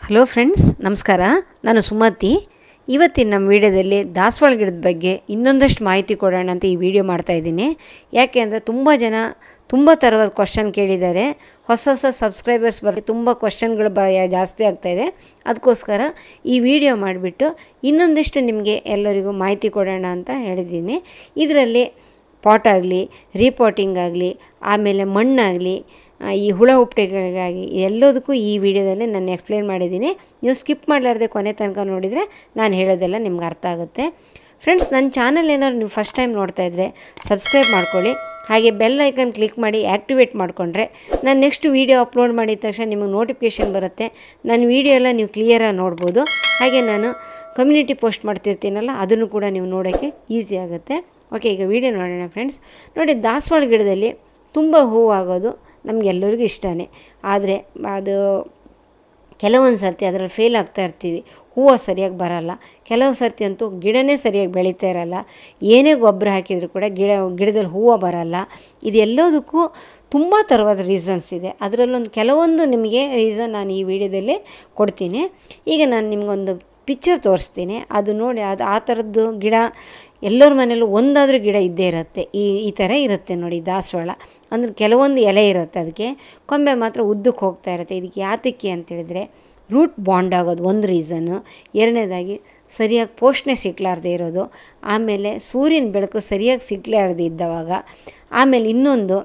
hello friends ನಮಸ್ಕಾರ ನಾನು ಸುಮತಿ ಇವತ್ತಿನ ನಮ್ಮ ವಿಡಿಯೋದಲ್ಲಿ ದಾಸವಾಳ ಗಿಡದ ಬಗ್ಗೆ ಇನ್ನೊಂದಷ್ಟು ಮಾಹಿತಿ ಕೊಡೋಣ ಅಂತ ಈ ವಿಡಿಯೋ ಮಾಡ್ತಾ ಇದ್ದೀನಿ ಯಾಕೆ ಅಂದರೆ ತುಂಬ ಜನ ತುಂಬ ಥರದ ಕ್ವಶನ್ ಕೇಳಿದ್ದಾರೆ ಹೊಸ ಹೊಸ ಸಬ್ಸ್ಕ್ರೈಬರ್ಸ್ ಬರ್ತಾರೆ ತುಂಬ ಕ್ವಶನ್ಗಳು ಬ ಜಾಸ್ತಿ ಆಗ್ತಾಯಿದೆ ಅದಕ್ಕೋಸ್ಕರ ಈ ವಿಡಿಯೋ ಮಾಡಿಬಿಟ್ಟು ಇನ್ನೊಂದಿಷ್ಟು ನಿಮಗೆ ಎಲ್ಲರಿಗೂ ಮಾಹಿತಿ ಕೊಡೋಣ ಅಂತ ಹೇಳಿದ್ದೀನಿ ಇದರಲ್ಲಿ ಪಾಟ್ ಆಗಲಿ ರೀಪಾಟಿಂಗ್ ಆಗಲಿ ಆಮೇಲೆ ಮಣ್ಣಾಗಲಿ ಆ, ಈ ಹುಳ ಹುಪ್ಪಟೆಗಳಿಗಾಗಿ ಎಲ್ಲದಕ್ಕೂ ಈ ವಿಡಿಯೋದಲ್ಲಿ ನಾನು ಎಕ್ಸ್ಪ್ಲೇನ್ ಮಾಡಿದ್ದೀನಿ ನೀವು ಸ್ಕಿಪ್ ಮಾಡಲಾರ್ದೆ ಕೊನೆ ತನಕ ನೋಡಿದರೆ ನಾನು ಹೇಳೋದೆಲ್ಲ ನಿಮ್ಗೆ ಅರ್ಥ ಆಗುತ್ತೆ ಫ್ರೆಂಡ್ಸ್ ನನ್ನ ಚಾನಲ್ ಏನಾದ್ರು ನೀವು ಫಸ್ಟ್ ಟೈಮ್ ನೋಡ್ತಾ ಇದ್ದರೆ ಸಬ್ಸ್ಕ್ರೈಬ್ ಮಾಡ್ಕೊಳ್ಳಿ ಹಾಗೆ ಬೆಲ್ ಐಕನ್ ಕ್ಲಿಕ್ ಮಾಡಿ ಆ್ಯಕ್ಟಿವೇಟ್ ಮಾಡಿಕೊಂಡ್ರೆ ನಾನು ನೆಕ್ಸ್ಟ್ ವೀಡಿಯೋ ಅಪ್ಲೋಡ್ ಮಾಡಿದ ತಕ್ಷಣ ನಿಮಗೆ ನೋಟಿಫಿಕೇಷನ್ ಬರುತ್ತೆ ನನ್ನ ವೀಡಿಯೋ ಎಲ್ಲ ನೀವು ಕ್ಲಿಯರಾಗಿ ನೋಡ್ಬೋದು ಹಾಗೆ ನಾನು ಕಮ್ಯುನಿಟಿ ಪೋಸ್ಟ್ ಮಾಡ್ತಿರ್ತೀನಲ್ಲ ಅದನ್ನು ಕೂಡ ನೀವು ನೋಡೋಕ್ಕೆ ಈಸಿ ಆಗುತ್ತೆ ಓಕೆ ಈಗ ವೀಡಿಯೋ ನೋಡೋಣ ಫ್ರೆಂಡ್ಸ್ ನೋಡಿ ದಾಸವಾಳ ಗಿಡದಲ್ಲಿ ತುಂಬ ಹೂವು ಆಗೋದು ನಮಗೆಲ್ಲರಿಗೂ ಇಷ್ಟನೇ ಆದರೆ ಅದು ಕೆಲವೊಂದು ಸರ್ತಿ ಅದರಲ್ಲಿ ಫೇಲ್ ಆಗ್ತಾ ಇರ್ತೀವಿ ಹೂವು ಸರಿಯಾಗಿ ಬರಲ್ಲ ಕೆಲವು ಸರ್ತಿ ಅಂತೂ ಗಿಡನೇ ಸರಿಯಾಗಿ ಬೆಳೀತಾ ಇರಲ್ಲ ಏನೇ ಗೊಬ್ಬರ ಹಾಕಿದರೂ ಕೂಡ ಗಿಡ ಗಿಡದಲ್ಲಿ ಹೂವು ಬರಲ್ಲ ಇದೆಲ್ಲದಕ್ಕೂ ತುಂಬ ಥರವಾದ ರೀಸನ್ಸ್ ಇದೆ ಅದರಲ್ಲೊಂದು ಕೆಲವೊಂದು ನಿಮಗೆ ರೀಸನ್ ನಾನು ಈ ವಿಡಿಯೋದಲ್ಲಿ ಕೊಡ್ತೀನಿ ಈಗ ನಾನು ನಿಮಗೊಂದು ಪಿಕ್ಚರ್ ತೋರಿಸ್ತೀನಿ ಅದು ನೋಡಿ ಅದು ಆ ಥರದ್ದು ಗಿಡ ಎಲ್ಲರ ಮನೇಲೂ ಒಂದಾದರೂ ಗಿಡ ಇದ್ದೇ ಇರುತ್ತೆ ಈ ಈ ಥರ ಇರುತ್ತೆ ನೋಡಿ ದಾಸವಾಳ ಅಂದ್ರೆ ಕೆಲವೊಂದು ಎಲೆ ಇರುತ್ತೆ ಅದಕ್ಕೆ ಕೊಂಬೆ ಮಾತ್ರ ಉದ್ದಕ್ಕೆ ಹೋಗ್ತಾ ಇರುತ್ತೆ ಇದಕ್ಕೆ ಯಾತಕ್ಕೆ ಅಂತೇಳಿದರೆ ರೂಟ್ ಬಾಂಡ್ ಆಗೋದು ಒಂದು ರೀಸನ್ನು ಎರಡನೇದಾಗಿ ಸರಿಯಾಗಿ ಪೋಷಣೆ ಸಿಕ್ಲಾರ್ದೆ ಇರೋದು ಆಮೇಲೆ ಸೂರ್ಯನ ಬೆಳಕು ಸರಿಯಾಗಿ ಸಿಕ್ಲಾರ್ದೆ ಇದ್ದವಾಗ ಆಮೇಲೆ ಇನ್ನೊಂದು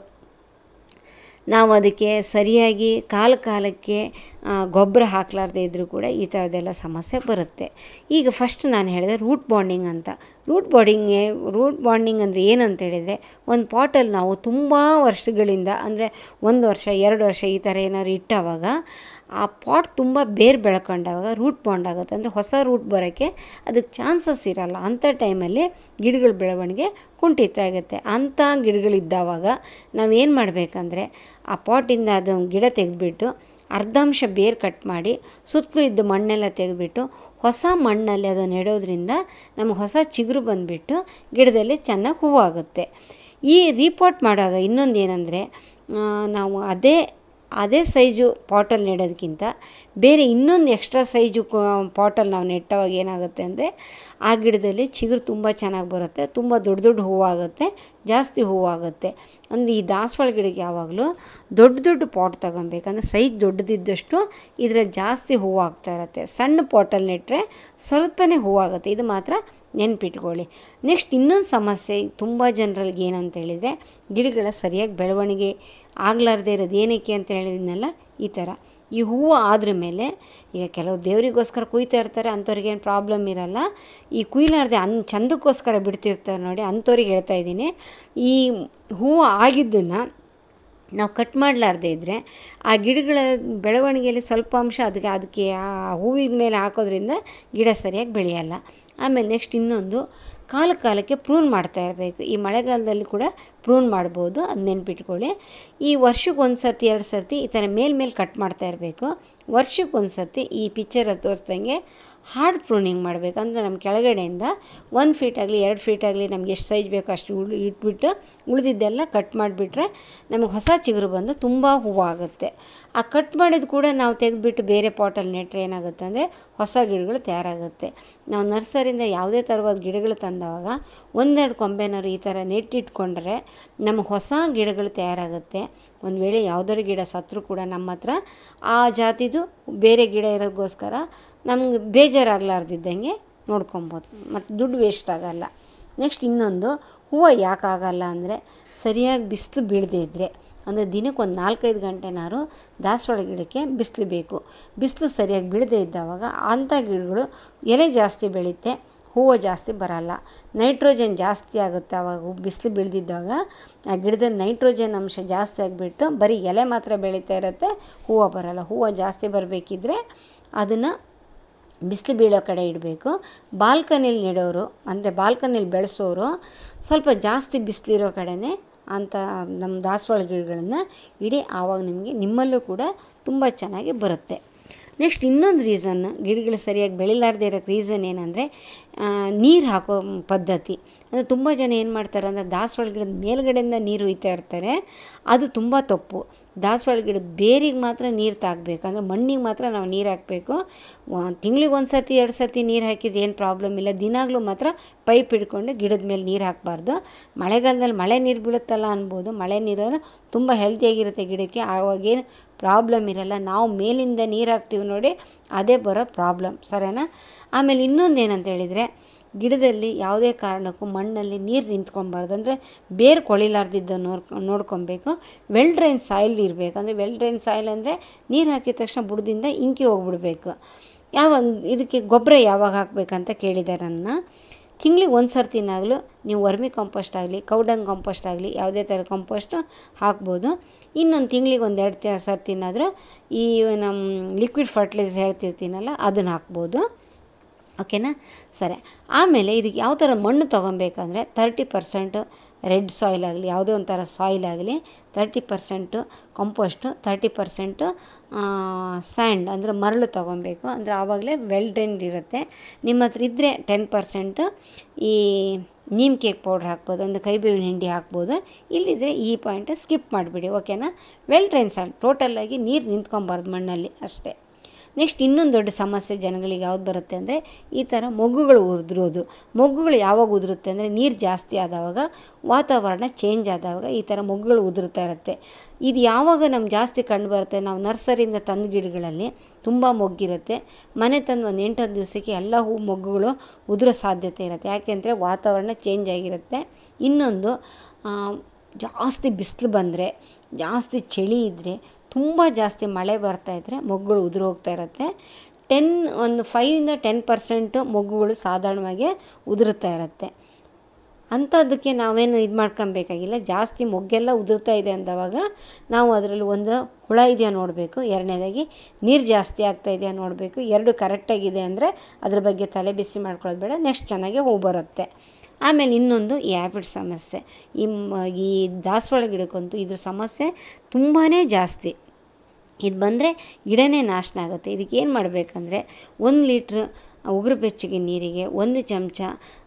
ನಾವು ಅದಕ್ಕೆ ಸರಿಯಾಗಿ ಕಾಲ ಕಾಲಕ್ಕೆ ಆ, ಗೊಬ್ಬರ ಹಾಕಲಾರ್ದೆ ಇದ್ದರೂ ಕೂಡ ಈ ಥರದ್ದೆಲ್ಲ ಸಮಸ್ಯೆ ಬರುತ್ತೆ ಈಗ ಫಸ್ಟ್ ನಾನು ಹೇಳಿದೆ ರೂಟ್ ಬಾಂಡಿಂಗ್ ಅಂತ ರೂಟ್ ಬಾಂಡಿಂಗ್ಗೆ ರೂಟ್ ಬಾಂಡಿಂಗ್ ಅಂದರೆ ಏನಂತ ಹೇಳಿದರೆ ಒಂದು ಪಾಟಲ್ಲಿ ನಾವು ತುಂಬ ವರ್ಷಗಳಿಂದ ಅಂದರೆ ಒಂದು ವರ್ಷ ಎರಡು ವರ್ಷ ಈ ಥರ ಏನಾದ್ರು ಇಟ್ಟವಾಗ ಆ ಪಾಟ್ ತುಂಬ ಬೇರು ಬೆಳ್ಕೊಂಡಾಗ ರೂಟ್ ಬಾಂಡ್ ಆಗುತ್ತೆ ಅಂದರೆ ಹೊಸ ರೂಟ್ ಬರೋಕ್ಕೆ ಅದಕ್ಕೆ ಚಾನ್ಸಸ್ ಇರಲ್ಲ ಅಂಥ ಟೈಮಲ್ಲಿ ಗಿಡಗಳ ಬೆಳವಣಿಗೆ ಕುಂಠಿತ ಆಗುತ್ತೆ ಅಂಥ ಗಿಡಗಳಿದ್ದಾವಾಗ ನಾವೇನು ಮಾಡಬೇಕಂದ್ರೆ ಆ ಪಾಟಿಂದ ಅದು ಗಿಡ ತೆಗೆದುಬಿಟ್ಟು ಅರ್ಧಾಂಶ ಬೇರು ಕಟ್ ಮಾಡಿ ಸುತ್ತಲೂ ಇದ್ದ ಮಣ್ಣೆಲ್ಲ ತೆಗೆದುಬಿಟ್ಟು ಹೊಸ ಮಣ್ಣಲ್ಲಿ ಅದನ್ನು ನೆಡೋದ್ರಿಂದ ನಮಗೆ ಹೊಸ ಚಿಗುರು ಬಂದುಬಿಟ್ಟು ಗಿಡದಲ್ಲಿ ಚೆನ್ನಾಗಿ ಹೂವಾಗುತ್ತೆ ಈ ರೀಪಾಟ್ ಮಾಡುವಾಗ ಇನ್ನೊಂದು ಏನಂದರೆ ನಾವು ಅದೇ ಅದೇ ಸೈಜು ಪಾಟಲ್ಲಿ ನೆಡೋದಕ್ಕಿಂತ ಬೇರೆ ಇನ್ನೊಂದು ಎಕ್ಸ್ಟ್ರಾ ಸೈಜು ಪಾಟಲ್ಲಿ ನಾವು ನೆಟ್ಟವಾಗ ಏನಾಗುತ್ತೆ ಅಂದರೆ ಆ ಗಿಡದಲ್ಲಿ ಚಿಗುರು ತುಂಬ ಚೆನ್ನಾಗಿ ಬರುತ್ತೆ ತುಂಬ ದೊಡ್ಡ ದೊಡ್ಡ ಹೂವಾಗುತ್ತೆ ಜಾಸ್ತಿ ಹೂವಾಗುತ್ತೆ ಅಂದರೆ ಈ ದಾಸವಾಳ ಗಿಡಕ್ಕೆ ಯಾವಾಗಲೂ ದೊಡ್ಡ ದೊಡ್ಡ ಪಾಟ್ ತಗೊಬೇಕಂದ್ರೆ ಸೈಜ್ ದೊಡ್ಡದಿದ್ದಷ್ಟು ಇದರಲ್ಲಿ ಜಾಸ್ತಿ ಹೂವಾಗ್ತಾ ಇರುತ್ತೆ ಸಣ್ಣ ಪಾಟಲ್ಲಿ ನೆಟ್ಟರೆ ಸ್ವಲ್ಪನೇ ಹೂವಾಗುತ್ತೆ ಇದು ಮಾತ್ರ ನೆನ್ಪಿಟ್ಕೊಳ್ಳಿ ನೆಕ್ಸ್ಟ್ ಇನ್ನೊಂದು ಸಮಸ್ಯೆ ತುಂಬ ಜನರಲ್ಲಿಗೆ ಏನಂತ ಹೇಳಿದರೆ ಗಿಡಗಳ ಸರಿಯಾಗಿ ಬೆಳವಣಿಗೆ ಆಗಲಾರ್ದೇ ಇರೋದು ಏನಕ್ಕೆ ಅಂತ ಹೇಳಿದ್ನಲ್ಲ ಈ ಥರ ಈ ಹೂವು ಆದ್ರ ಮೇಲೆ ಈಗ ಕೆಲವರು ದೇವರಿಗೋಸ್ಕರ ಕುಯ್ತಾ ಇರ್ತಾರೆ ಅಂಥವ್ರಿಗೆ ಏನು ಪ್ರಾಬ್ಲಮ್ ಇರಲ್ಲ ಈ ಕುಯ್ಲಾರ್ದೆ ಅನ್ ಚಂದಕ್ಕೋಸ್ಕರ ಬಿಡ್ತಿರ್ತಾರೆ ನೋಡಿ ಅಂಥವ್ರಿಗೆ ಹೇಳ್ತಾ ಇದ್ದೀನಿ ಈ ಹೂವು ಆಗಿದ್ದನ್ನು ನಾವು ಕಟ್ ಮಾಡಲಾರ್ದೇ ಇದ್ದರೆ ಆ ಗಿಡಗಳ ಬೆಳವಣಿಗೆಯಲ್ಲಿ ಸ್ವಲ್ಪ ಅಂಶ ಅದಕ್ಕೆ ಅದಕ್ಕೆ ಆ ಹೂವಿನ ಮೇಲೆ ಹಾಕೋದ್ರಿಂದ ಗಿಡ ಸರಿಯಾಗಿ ಬೆಳೆಯಲ್ಲ ಆಮೇಲೆ ನೆಕ್ಸ್ಟ್ ಇನ್ನೊಂದು ಕಾಲ ಕಾಲಕ್ಕೆ ಪ್ರೂನ್ ಮಾಡ್ತಾ ಇರಬೇಕು ಈ ಮಳೆಗಾಲದಲ್ಲಿ ಕೂಡ ಪ್ರೂನ್ ಮಾಡ್ಬೋದು ಅದು ನೆನ್ಪಿಟ್ಕೊಳ್ಳಿ ಈ ವರ್ಷಕ್ಕೆ ಒಂದು ಸರ್ತಿ ಎರಡು ಸರ್ತಿ ಈ ಥರ ಮೇಲ್ಮೇಲೆ ಕಟ್ ಮಾಡ್ತಾ ಇರಬೇಕು ವರ್ಷಕ್ಕೆ ಒಂದು ಸರ್ತಿ ಈ ಪಿಕ್ಚರಲ್ಲಿ ತೋರಿಸ್ದಂಗೆ ಹಾರ್ಡ್ ಪ್ರೂನಿಂಗ್ ಮಾಡಬೇಕು ಅಂದರೆ ನಮ್ಮ ಕೆಳಗಡೆಯಿಂದ ಒಂದು ಫೀಟ್ ಆಗಲಿ ಎರಡು ಫೀಟ್ ಆಗಲಿ ನಮ್ಗೆ ಎಷ್ಟು ಸೈಜ್ ಬೇಕೋ ಅಷ್ಟು ಉಳ್ ಇಟ್ಬಿಟ್ಟು ಉಳಿದಿದ್ದೆಲ್ಲ ಕಟ್ ಮಾಡಿಬಿಟ್ರೆ ನಮಗೆ ಹೊಸ ಚಿಗುರು ಬಂದು ತುಂಬ ಹೂವು ಆಗುತ್ತೆ ಆ ಕಟ್ ಮಾಡಿದ ಕೂಡ ನಾವು ತೆಗೆದುಬಿಟ್ಟು ಬೇರೆ ಪಾಟಲ್ಲಿ ನೆಟ್ಟರೆ ಏನಾಗುತ್ತೆ ಅಂದರೆ ಹೊಸ ಗಿಡಗಳು ತಯಾರಾಗುತ್ತೆ ನಾವು ನರ್ಸರಿಯಿಂದ ಯಾವುದೇ ಥರವಾದ ಗಿಡಗಳು ತಂದವಾಗ ಒಂದೆರಡು ಕೊಂಬೆನಾರು ಈ ಥರ ನೆಟ್ಟಿಟ್ಕೊಂಡ್ರೆ ನಮಗೆ ಹೊಸ ಗಿಡಗಳು ತಯಾರಾಗುತ್ತೆ ಒಂದು ವೇಳೆ ಯಾವುದಾದ್ರು ಗಿಡ ಸತ್ರು ಕೂಡ ನಮ್ಮ ಹತ್ರ ಆ ಜಾತಿದು ಬೇರೆ ಗಿಡ ಇರೋದಕ್ಕೋಸ್ಕರ ನಮ್ಗೆ ಬೇಜಾರಾಗಲಾರ್ದಿದ್ದಂಗೆ ನೋಡ್ಕೊಬೋದು ಮತ್ತು ದುಡ್ಡು ವೇಸ್ಟ್ ಆಗಲ್ಲ ನೆಕ್ಸ್ಟ್ ಇನ್ನೊಂದು ಹೂವು ಯಾಕೆ ಆಗಲ್ಲ ಅಂದರೆ ಸರಿಯಾಗಿ ಬಿಸಿಲು ಬೀಳದೇ ಇದ್ದರೆ ಅಂದರೆ ದಿನಕ್ಕೆ ಒಂದು ನಾಲ್ಕೈದು ಗಂಟೆನಾರು ದಾಸವಾಳ ಗಿಡಕ್ಕೆ ಬಿಸಿಲು ಬೇಕು ಬಿಸಿಲು ಸರಿಯಾಗಿ ಬೀಳದೇ ಇದ್ದಾವಾಗ ಅಂಥ ಗಿಡಗಳು ಎಲೆ ಜಾಸ್ತಿ ಬೆಳೆಯುತ್ತೆ ಹೂವು ಜಾಸ್ತಿ ಬರಲ್ಲ ನೈಟ್ರೋಜನ್ ಜಾಸ್ತಿ ಆಗುತ್ತೆ ಆವಾಗ ಬಿಸಿಲು ಬೀಳ್ದಿದ್ದಾಗ ಆ ಗಿಡದಲ್ಲಿ ನೈಟ್ರೋಜನ್ ಅಂಶ ಜಾಸ್ತಿ ಆಗಿಬಿಟ್ಟು ಬರೀ ಎಲೆ ಮಾತ್ರ ಬೆಳೀತಾ ಇರುತ್ತೆ ಹೂವು ಬರಲ್ಲ ಹೂವು ಜಾಸ್ತಿ ಬರಬೇಕಿದ್ರೆ ಅದನ್ನು ಬಿಸಿಲು ಬೀಳೋ ಕಡೆ ಇಡಬೇಕು ಬಾಲ್ಕನಿಲಿ ನೆಡೋರು ಅಂದರೆ ಬಾಲ್ಕನಿಲಿ ಬೆಳೆಸೋರು ಸ್ವಲ್ಪ ಜಾಸ್ತಿ ಬಿಸಿಲಿರೋ ಕಡೆನೇ ಅಂಥ ನಮ್ಮ ದಾಸವಾಳ ಗಿಡಗಳನ್ನು ಇಡಿ ಆವಾಗ ನಿಮಗೆ ನಿಮ್ಮಲ್ಲೂ ಕೂಡ ತುಂಬ ಚೆನ್ನಾಗಿ ಬರುತ್ತೆ ನೆಕ್ಸ್ಟ್ ಇನ್ನೊಂದು ರೀಸನ್ ಗಿಡಗಳು ಸರಿಯಾಗಿ ಬೆಳಿಲಾರ್ದೇ ಇರೋಕ್ಕೆ ರೀಸನ್ ಏನಂದರೆ ನೀರು ಹಾಕೋ ಪದ್ಧತಿ ಅಂದರೆ ತುಂಬ ಜನ ಏನು ಮಾಡ್ತಾರೆ ಅಂದರೆ ದಾಸವಾಳ ಗಿಡದ ಮೇಲ್ಗಡೆಯಿಂದ ನೀರು ಹುಯ್ತಾ ಇರ್ತಾರೆ ಅದು ತುಂಬ ತಪ್ಪು ದಾಸವಾಳ ಗಿಡದ ಬೇರಿಗೆ ಮಾತ್ರ ನೀರು ತಾಗಬೇಕು ಅಂದರೆ ಮಣ್ಣಿಗೆ ಮಾತ್ರ ನಾವು ನೀರು ಹಾಕಬೇಕು ತಿಂಗ್ಳಿಗೆ ಒಂದು ಸರ್ತಿ ಎರಡು ಸರ್ತಿ ನೀರು ಹಾಕಿದ್ರೆ ಏನು ಪ್ರಾಬ್ಲಮ್ ಇಲ್ಲ ದಿನಾಗಲೂ ಮಾತ್ರ ಪೈಪ್ ಹಿಡ್ಕೊಂಡು ಗಿಡದ ಮೇಲೆ ನೀರು ಹಾಕಬಾರ್ದು ಮಳೆಗಾಲದಲ್ಲಿ ಮಳೆ ನೀರು ಬೀಳುತ್ತಲ್ಲ ಅನ್ಬೋದು ಮಳೆ ನೀರು ತುಂಬ ಹೆಲ್ತಿಯಾಗಿರುತ್ತೆ ಗಿಡಕ್ಕೆ ಆವಾಗೇನು ಪ್ರಾಬ್ಲಮ್ ಇರಲ್ಲ ನಾವು ಮೇಲಿಂದ ನೀರು ಹಾಕ್ತೀವಿ ನೋಡಿ ಅದೇ ಬರೋ ಪ್ರಾಬ್ಲಮ್ ಸರಿನಾ ಆಮೇಲೆ ಇನ್ನೊಂದು ಏನಂತ ಹೇಳಿದರೆ ಗಿಡದಲ್ಲಿ ಯಾವುದೇ ಕಾರಣಕ್ಕೂ ಮಣ್ಣಲ್ಲಿ ನೀರು ನಿಂತ್ಕೊಬಾರ್ದು ಅಂದರೆ ಬೇರು ಕೊಳಿಲಾರ್ದಿದ್ದು ನೋಡ್ಕೊ ನೋಡ್ಕೊಬೇಕು ವೆಲ್ ಡ್ರೈನ್ ಸಾಯಿಲ್ ಇರಬೇಕು ಅಂದರೆ ವೆಲ್ ಡ್ರೈನ್ ಸಾಯಿಲ್ ಅಂದರೆ ನೀರು ಹಾಕಿದ ತಕ್ಷಣ ಬುಡದಿಂದ ಇಂಕಿ ಹೋಗ್ಬಿಡ್ಬೇಕು ಯಾವಾಗ ಇದಕ್ಕೆ ಗೊಬ್ಬರ ಯಾವಾಗ ಹಾಕಬೇಕಂತ ಕೇಳಿದ್ದಾರೆ ನನ್ನ ತಿಂಗ್ಳಿಗೆ ಒಂದು ಸರ್ತಿನಾಗಲೂ ನೀವು ವರ್ಮಿ ಕಾಂಪೋಸ್ಟ್ ಆಗಲಿ ಕೌಡಂಗ್ ಕಾಂಪೋಸ್ಟ್ ಆಗಲಿ ಯಾವುದೇ ಥರ ಕಾಂಪೋಸ್ಟು ಹಾಕ್ಬೋದು ಇನ್ನೊಂದು ತಿಂಗ್ಳಿಗೆ ಒಂದು ಎರಡು ತ ಸರ್ತಿನಾದರೂ ಈ ನಮ್ಮ ಲಿಕ್ವಿಡ್ ಫರ್ಟಿಲೈಸರ್ ಹೇಳ್ತಿರ್ತೀನಲ್ಲ ಅದನ್ನು ಹಾಕ್ಬೋದು ಓಕೆನಾ ಸರಿ ಆಮೇಲೆ ಇದಕ್ಕೆ ಯಾವ ಥರ ಮಣ್ಣು ತೊಗೊಬೇಕಂದ್ರೆ ತರ್ಟಿ ಪರ್ಸೆಂಟು ರೆಡ್ ಸಾಯಿಲ್ ಆಗಲಿ ಯಾವುದೇ ಒಂಥರ ಸಾಯಿಲ್ ಆಗಲಿ thirty percent compost thirty percent sand ಅಂದರೆ ಮರಳು ತೊಗೊಬೇಕು ಅಂದರೆ ಆವಾಗಲೇ ವೆಲ್ ಡ್ರೈನ್ಡ್ ಇರುತ್ತೆ ನಿಮ್ಮ ಹತ್ರ ಇದ್ದರೆ ಟೆನ್ ಪರ್ಸೆಂಟು ಈ ನೀಮ್ ಕೇಕ್ ಪೌಡ್ರ್ ಹಾಕ್ಬೋದು ಅಂದರೆ ಕೈಬೇವಿನ ಹಿಂಡಿ ಹಾಕ್ಬೋದು ಇಲ್ಲಿದ್ದರೆ ಈ ಪಾಯಿಂಟ್ ಸ್ಕಿಪ್ ಮಾಡಿಬಿಡಿ ಓಕೆನಾ ವೆಲ್ ಡ್ರೈನ್ ಸಾಯಿಲ್ ಟೋಟಲಾಗಿ ನೀರು ನಿಂತ್ಕೊಬಾರ್ದು ಮಣ್ಣಲ್ಲಿ ಅಷ್ಟೇ ನೆಕ್ಸ್ಟ್ ಇನ್ನೊಂದು ದೊಡ್ಡ ಸಮಸ್ಯೆ ಜನಗಳಿಗೆ ಯಾವ್ದು ಬರುತ್ತೆ ಅಂದರೆ ಈ ಥರ ಮೊಗ್ಗುಗಳು ಉದುರೋದು ಮೊಗ್ಗುಗಳು ಯಾವಾಗ ಉದುರುತ್ತೆ ಅಂದರೆ ನೀರು ಜಾಸ್ತಿ ಆದವಾಗ ವಾತಾವರಣ ಚೇಂಜ್ ಆದವಾಗ ಈ ಥರ ಮೊಗ್ಗುಗಳು ಉದುರ್ತಾ ಇರುತ್ತೆ ಇದು ಯಾವಾಗ ನಮ್ಗೆ ಜಾಸ್ತಿ ಕಂಡು ಬರುತ್ತೆ ನಾವು ನರ್ಸರಿಯಿಂದ ತಂದ ಗಿಡಗಳಲ್ಲಿ ತುಂಬ ಮೊಗ್ಗಿರುತ್ತೆ ಮನೆ ತಂದು ಒಂದು ಎಂಟು ಹತ್ತು ದಿವಸಕ್ಕೆ ಎಲ್ಲ ಹೂ ಮೊಗ್ಗುಗಳು ಉದುರೋ ಸಾಧ್ಯತೆ ಇರುತ್ತೆ ಯಾಕೆಂದರೆ ವಾತಾವರಣ ಚೇಂಜ್ ಆಗಿರುತ್ತೆ ಇನ್ನೊಂದು ಜಾಸ್ತಿ ಬಿಸಿಲು ಬಂದರೆ ಜಾಸ್ತಿ ಚಳಿ ಇದ್ದರೆ ತುಂಬ ಜಾಸ್ತಿ ಮಳೆ ಬರ್ತಾಯಿದ್ರೆ ಮೊಗ್ಗುಗಳು ಉದುರು ಹೋಗ್ತಾ ಇರುತ್ತೆ ಟೆನ್ ಒಂದು ಫೈವಿಂದ ಟೆನ್ ಪರ್ಸೆಂಟು ಮೊಗ್ಗುಗಳು ಸಾಧಾರಣವಾಗಿ ಉದುರುತ್ತಾ ಇರುತ್ತೆ ಅಂಥದ್ದಕ್ಕೆ ನಾವೇನು ಇದು ಮಾಡ್ಕೊಬೇಕಾಗಿಲ್ಲ ಜಾಸ್ತಿ ಮೊಗ್ಗೆಲ್ಲ ಉದುರ್ತಾ ಇದೆ ಅಂದವಾಗ ನಾವು ಅದರಲ್ಲಿ ಒಂದು ಹುಳ ಇದೆಯಾ ನೋಡಬೇಕು ಎರಡನೇದಾಗಿ ನೀರು ಜಾಸ್ತಿ ಆಗ್ತಾ ಇದೆಯಾ ನೋಡಬೇಕು ಎರಡು ಕರೆಕ್ಟಾಗಿದೆ ಅಂದರೆ ಅದ್ರ ಬಗ್ಗೆ ತಲೆ ಬಿಸಿ ಮಾಡ್ಕೊಳ್ಳೋದು ಬೇಡ ನೆಕ್ಸ್ಟ್ ಚೆನ್ನಾಗಿ ಹೂ ಬರುತ್ತೆ ಆಮೇಲೆ ಇನ್ನೊಂದು ಈ ಆ್ಯಪಿಡ್ ಸಮಸ್ಯೆ ಈ ಮ ಈ ದಾಸವಾಳ ಗಿಡಕ್ಕಂತೂ ಇದ್ರ ಸಮಸ್ಯೆ ತುಂಬಾ ಜಾಸ್ತಿ ಇದು ಬಂದರೆ ಗಿಡನೇ ನಾಶನ ಆಗುತ್ತೆ ಇದಕ್ಕೆ ಏನು ಮಾಡಬೇಕಂದ್ರೆ ಒಂದು ಲೀಟ್ರ್ ಉಗುರು ಬೆಚ್ಚಗೆ ನೀರಿಗೆ ಒಂದು ಚಮಚ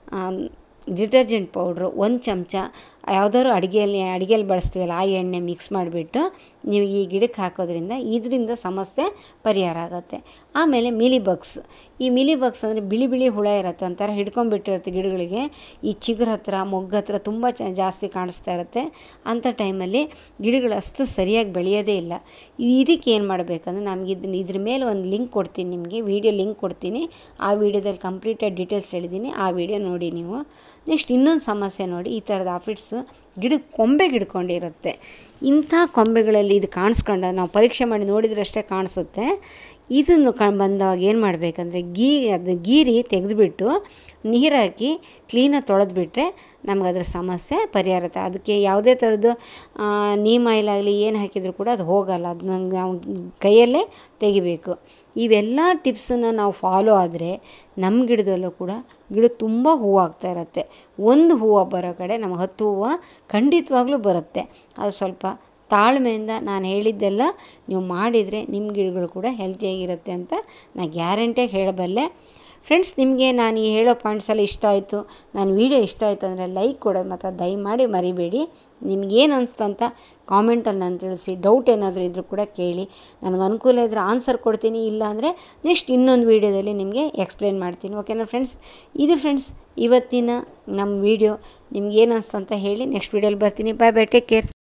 ಡಿಟರ್ಜೆಂಟ್ ಪೌಡ್ರು ಒಂದು ಚಮಚ ಯಾವುದಾದ್ರು ಅಡುಗೆಯಲ್ಲಿ ಅಡುಗೆಯಲ್ಲಿ ಬಳಸ್ತೀವಲ್ಲ ಆ ಎಣ್ಣೆ ಮಿಕ್ಸ್ ಮಾಡಿಬಿಟ್ಟು ನೀವು ಈ ಗಿಡಕ್ಕೆ ಹಾಕೋದ್ರಿಂದ ಇದರಿಂದ ಸಮಸ್ಯೆ ಪರಿಹಾರ ಆಗುತ್ತೆ ಆಮೇಲೆ ಮಿಲಿ ಬಗ್ಸ್ ಈ ಮಿಲಿ ಬಗ್ಸ್ ಅಂದರೆ ಬಿಳಿ ಬಿಳಿ ಹುಳ ಇರುತ್ತೆ ಒಂಥರ ಹಿಡ್ಕೊಂಡ್ಬಿಟ್ಟಿರುತ್ತೆ ಗಿಡಗಳಿಗೆ ಈ ಚಿಗುರು ಹತ್ರ ಮೊಗ್ಗು ಹತ್ರ ತುಂಬ ಚ ಜಾಸ್ತಿ ಕಾಣಿಸ್ತಾ ಇರುತ್ತೆ ಅಂಥ ಟೈಮಲ್ಲಿ ಗಿಡಗಳು ಅಷ್ಟು ಸರಿಯಾಗಿ ಬೆಳೆಯೋದೇ ಇಲ್ಲ ಇದಕ್ಕೆ ಏನು ಮಾಡಬೇಕಂದ್ರೆ ನಮ್ಗೆ ಇದನ್ನ ಇದ್ರ ಮೇಲೆ ಒಂದು ಲಿಂಕ್ ಕೊಡ್ತೀನಿ ನಿಮಗೆ ವೀಡಿಯೋ ಲಿಂಕ್ ಕೊಡ್ತೀನಿ ಆ ವಿಡಿಯೋದಲ್ಲಿ ಕಂಪ್ಲೀಟಾಗಿ ಡೀಟೇಲ್ಸ್ ಹೇಳಿದ್ದೀನಿ ಆ ವಿಡಿಯೋ ನೋಡಿ ನೀವು ನೆಕ್ಸ್ಟ್ ಇನ್ನೊಂದು ಸಮಸ್ಯೆ ನೋಡಿ ಈ ಥರದ ಆಫಿಡ್ಸು ಗಿಡದ ಕೊಂಬೆಗೆ ಹಿಡ್ಕೊಂಡಿರುತ್ತೆ ಇಂಥ ಕೊಂಬೆಗಳಲ್ಲಿ ಇದು ಕಾಣಿಸ್ಕೊಂಡ ನಾವು ಪರೀಕ್ಷೆ ಮಾಡಿ ನೋಡಿದ್ರಷ್ಟೇ ಕಾಣಿಸುತ್ತೆ ಇದನ್ನು ಕ ಬಂದಾಗ ಏನು ಮಾಡಬೇಕಂದ್ರೆ ಗೀ ಅದು ಗೀರಿ ತೆಗೆದುಬಿಟ್ಟು ನೀರು ಹಾಕಿ ಕ್ಲೀನಾಗಿ ತೊಳೆದ್ಬಿಟ್ರೆ ನಮ್ಗೆ ಅದ್ರ ಸಮಸ್ಯೆ ಪರಿಹಾರ ಆಗುತ್ತೆ ಅದಕ್ಕೆ ಯಾವುದೇ ಥರದ್ದು ನೀಮ್ ಆಯಿಲ್ ಆಗಲಿ ಏನು ಹಾಕಿದರೂ ಕೂಡ ಅದು ಹೋಗಲ್ಲ ಅದನ್ನ ನಾವು ಕೈಯಲ್ಲೇ ತೆಗಿಬೇಕು ಇವೆಲ್ಲ ಟಿಪ್ಸನ್ನು ನಾವು ಫಾಲೋ ಆದರೆ ನಮ್ಮ ಗಿಡದಲ್ಲೂ ಕೂಡ ಗಿಡ ತುಂಬ ಹೂವು ಆಗ್ತಾ ಇರುತ್ತೆ ಒಂದು ಹೂವು ಬರೋ ಕಡೆ ನಮಗೆ ಹತ್ತು ಹೂವು ಖಂಡಿತವಾಗ್ಲೂ ಬರುತ್ತೆ ಅದು ಸ್ವಲ್ಪ ತಾಳ್ಮೆಯಿಂದ ನಾನು ಹೇಳಿದ್ದೆಲ್ಲ ನೀವು ಮಾಡಿದರೆ ನಿಮ್ಮ ಗಿಡಗಳು ಕೂಡ ಹೆಲ್ತಿಯಾಗಿರುತ್ತೆ ಅಂತ ನಾನು ಗ್ಯಾರಂಟಿಯಾಗಿ ಹೇಳಬಲ್ಲೆ ಫ್ರೆಂಡ್ಸ್ ನಿಮಗೆ ನಾನು ಈ ಹೇಳೋ ಪಾಯಿಂಟ್ಸ್ ಎಲ್ಲ ಇಷ್ಟ ಆಯಿತು ನಾನು ವೀಡಿಯೋ ಇಷ್ಟ ಆಯಿತು ಅಂದರೆ ಲೈಕ್ ಕೊಡೋದು ಮಾತ್ರ ದಯಮಾಡಿ ಮರಿಬೇಡಿ ನಿಮಗೇನು ಅನಿಸ್ತು ಅಂತ ಕಾಮೆಂಟಲ್ಲಿ ನಾನು ತಿಳಿಸಿ ಡೌಟ್ ಏನಾದರೂ ಇದ್ದರೂ ಕೂಡ ಕೇಳಿ ನನಗೆ ಅನುಕೂಲ ಇದ್ದರೆ ಆನ್ಸರ್ ಕೊಡ್ತೀನಿ ಇಲ್ಲ ಅಂದರೆ ನೆಕ್ಸ್ಟ್ ಇನ್ನೊಂದು ವೀಡಿಯೋದಲ್ಲಿ ನಿಮಗೆ ಎಕ್ಸ್ಪ್ಲೇನ್ ಮಾಡ್ತೀನಿ ಓಕೆನಾ ಫ್ರೆಂಡ್ಸ್ ಇದು ಫ್ರೆಂಡ್ಸ್ ಇವತ್ತಿನ ನಮ್ಮ ವೀಡಿಯೋ ನಿಮ್ಗೆ ಏನು ಅನಿಸ್ತು ಅಂತ ಹೇಳಿ ನೆಕ್ಸ್ಟ್ ವೀಡಿಯೋಲಿ ಬರ್ತೀನಿ ಬಾಯ್ ಬಾಯ್ ಟೇಕ್ ಕೇರ್